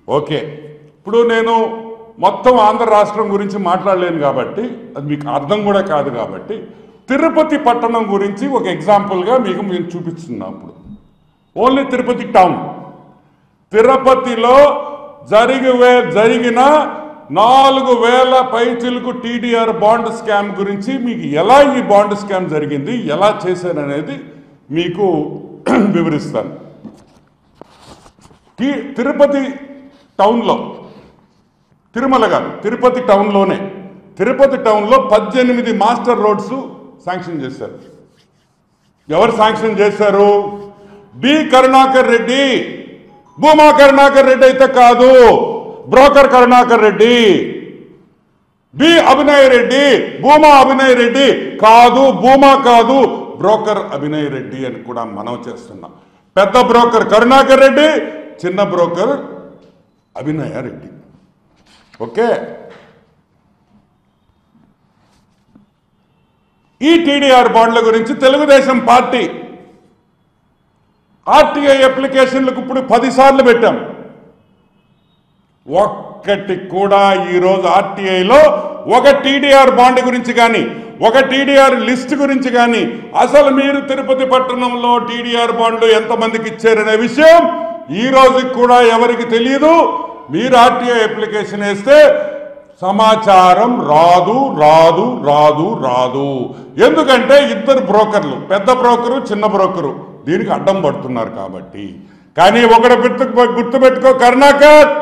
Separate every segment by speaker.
Speaker 1: okay ఇప్పుడు నేను మొత్తం ఆంధ్ర రాష్ట్రం గురించి మాట్లాడలేను కాబట్టి అది మీకు అర్థం కూడా కాదు కాబట్టి తిరుపతి పట్టణం గురించి ఒక ఎగ్జాంపుల్గా మీకు మేము చూపిస్తున్నాం ఇప్పుడు ఓన్లీ తిరుపతి టౌన్ తిరుపతిలో జరిగి వే- జరిగిన నాలుగు వేల పైచిలకు టీడీఆర్ బాండ్ స్కామ్ గురించి మీకు ఎలా ఈ బాండ్ స్కామ్ జరిగింది ఎలా చేశారనేది మీకు వివరిస్తాను టి- తిరుపతి టౌన్లో తిరుమల కాదు తిరుపతి టౌన్లోనే తిరుపతి టౌన్లో పద్దెనిమిది మాస్టర్ రోడ్స్ శాంక్షన్ చేశారు ఎవరు శాంక్షన్ చేశారు బి కరుణాకర్ రెడ్డి భూమా కరుణాకర్ రెడ్డి అయితే కాదు బ్రోకర్ కరుణాకర్ రెడ్డి బి అభినయ్ రెడ్డి భూమా అభినయ్ రెడ్డి కాదు భూమా కాదు బ్రోకర్ అభినయ్ రెడ్డి అని కూడా మనం చేస్తున్నాం పెద్ద బ్రోకర్ కరుణాకర్ రెడ్డి చిన్న బ్రోకర్ అభినయ రెడ్డి ఓకే ఈ టీడీఆర్ బాండ్ల గురించి తెలుగుదేశం పార్టీ ఆర్టీఐ అప్లికేషన్లకు ఇప్పుడు పదిసార్లు పెట్టాం ఒక్కటి కూడా ఈరోజు ఆర్టీఐలో ఒక టీడీఆర్ బాండ్ గురించి కానీ ఒక టీడీఆర్ లిస్ట్ గురించి కానీ అసలు మీరు తిరుపతి పట్టణంలో టీడీఆర్ బాండ్లు ఎంతమందికి ఇచ్చారనే విషయం ఈ రోజుకి కూడా ఎవరికి తెలియదు మీరు ఆర్టీఐ అప్లికేషన్ వేస్తే సమాచారం రాదు రాదు రాదు రాదు ఎందుకంటే ఇద్దరు బ్రోకర్లు పెద్ద బ్రోకరు చిన్న బ్రోకరు దీనికి అడ్డం పడుతున్నారు కాబట్టి కానీ ఒకటి గుర్తు గుర్తుపెట్టుకో కరుణాకర్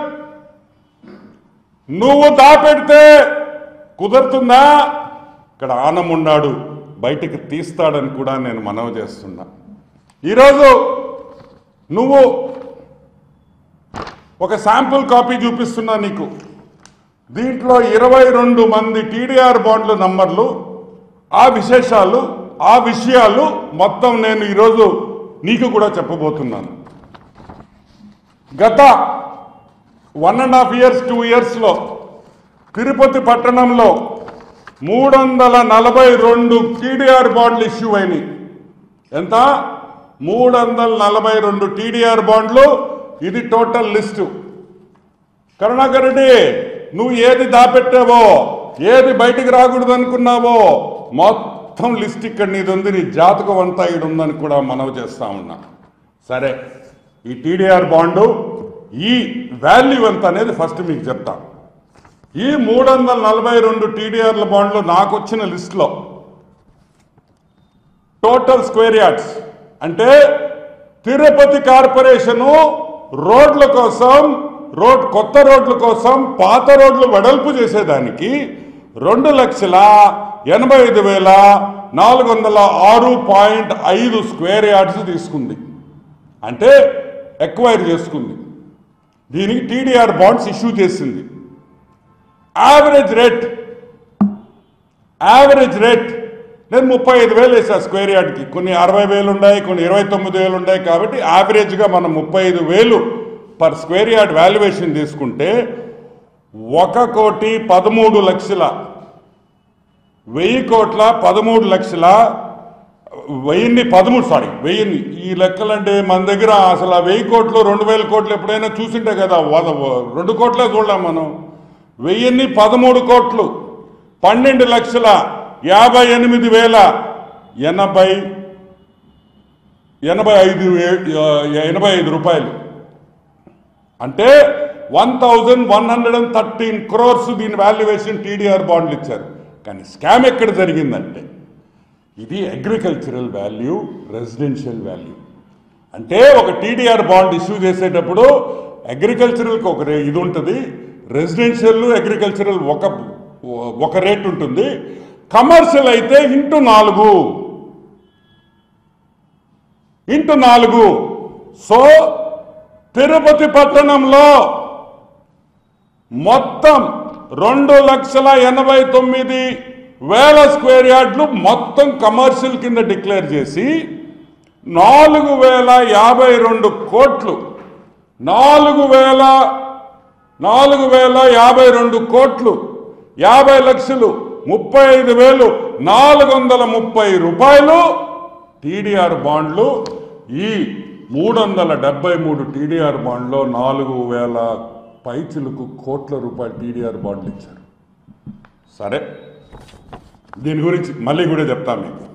Speaker 1: నువ్వు దాపెడితే కుదురుతుందా ఇక్కడ ఆనం ఉన్నాడు బయటికి తీస్తాడని కూడా నేను మనవి చేస్తున్నా ఈరోజు నువ్వు ఒక శాంపుల్ కాపీ చూపిస్తున్నా నీకు దీంట్లో ఇరవై రెండు మంది టీడీఆర్ బాండ్ల నంబర్లు ఆ విశేషాలు ఆ విషయాలు మొత్తం నేను ఈరోజు నీకు కూడా చెప్పబోతున్నాను గత one and half years two ఇయర్స్లో తిరుపతి పట్టణంలో మూడు వందల నలభై రెండు టీడీఆర్ బాండ్లు ఇష్యూ అయినాయి ఎంత మూడు వందల నలభై రెండు టీడీఆర్ బాండ్లు ఇది టోటల్ లిస్టు కరుణాకర్ రెడ్డి నువ్వు ఏది దాపెట్టావో ఏది బయటికి రాకూడదు అనుకున్నావో మొత్తం లిస్ట్ ఇక్కడ నీది ఉంది నీ జాతకం అంతా ఇక్కడ ఉందని కూడా మనవి చేస్తా ఉన్నా సరే ఈ టీడీఆర్ బాండు ఈ వాల్యూ ఎంత అనేది ఫస్ట్ మీకు చెప్తా ఈ మూడు వందల నలభై రెండు టీడీఆర్ల బాండ్లు నాకు వచ్చిన లిస్ట్లో టోటల్ స్క్వేర్ యార్డ్స్ అంటే తిరుపతి కార్పొరేషను రోడ్ల కోసం రోడ్ కొత్త రోడ్ల కోసం పాత రోడ్లు వెడల్పు చేసేదానికి రెండు లక్షల ఎనభై ఐదు వేల నాలుగు వందల ఆరు పాయింట్ ఐదు స్క్వేర్ యార్డ్స్ తీసుకుంది అంటే ఎక్వైర్ చేసుకుంది దీనికి టీడీఆర్ బాండ్స్ ఇష్యూ చేసింది యావరేజ్ రేట్ యావరేజ్ రేట్ నేను ముప్పై ఐదు వేలు వేసా స్క్వేర్ యార్డ్కి కొన్ని అరవై వేలు ఉన్నాయి కొన్ని ఇరవై తొమ్మిది వేలు ఉన్నాయి కాబట్టి యావరేజ్గా మనం ముప్పై ఐదు వేలు పర్ స్క్వేర్ యార్డ్ వాల్యుయేషన్ తీసుకుంటే ఒక కోటి పదమూడు లక్షల వెయ్యి కోట్ల పదమూడు లక్షల వెయ్యిన్ని పదమూడు సారీ వెయ్యిన్ని ఈ లెక్కలంటే మన దగ్గర అసలు ఆ వెయ్యి కోట్లు రెండు వేల కోట్లు ఎప్పుడైనా చూసింటే కదా వద- రెండు కోట్లే చూడలేం మనం వెయ్యిన్ని పదమూడు కోట్లు పన్నెండు లక్షల యాభై ఎనిమిది వేల ఎనభై ఎనభై ఐదు వే- ఎనభై ఐదు రూపాయలు అంటే one thousand one hundred and thirteen crores దీని వాల్యుయేషన్ టీడీఆర్ బాండ్లు ఇచ్చారు కానీ స్కామ్ ఎక్కడ జరిగిందంటే ఇది అగ్రికల్చరల్ వాల్యూ రెసిడెన్షియల్ వాల్యూ అంటే ఒక టీడీఆర్ బాండ్ ఇష్యూ చేసేటప్పుడు అగ్రికల్చరల్కి ఒక రే- ఇది ఉంటుంది రెసిడెన్షియల్ అగ్రికల్చరల్ ఒక ఒక రేట్ ఉంటుంది కమర్షియల్ అయితే ఇంటూ నాలుగు ఇంటూ నాలుగు సో తిరుపతి పట్టణంలో మొత్తం రెండు లక్షల ఎనభై తొమ్మిది వేల స్క్వేర్ యార్డ్లు మొత్తం కమర్షియల్ కింద డిక్లేర్ చేసి నాలుగు వేల యాభై రెండు కోట్లు నాలుగు వేల నాలుగు వేల యాభై రెండు కోట్లు యాభై లక్షలు ముప్పై ఐదు వేలు నాలుగు వందల ముప్పై రూపాయలు టీడీఆర్ బాండ్లు ఈ మూడు వందల డెబ్బై మూడు టీడీఆర్ బాండ్లో నాలుగు వేల పైచులకు కోట్ల రూపాయలు టీడీఆర్ బాండ్లు ఇచ్చారు సరే దీని గురించి మళ్ళీ కూడా చెప్తాను మీకు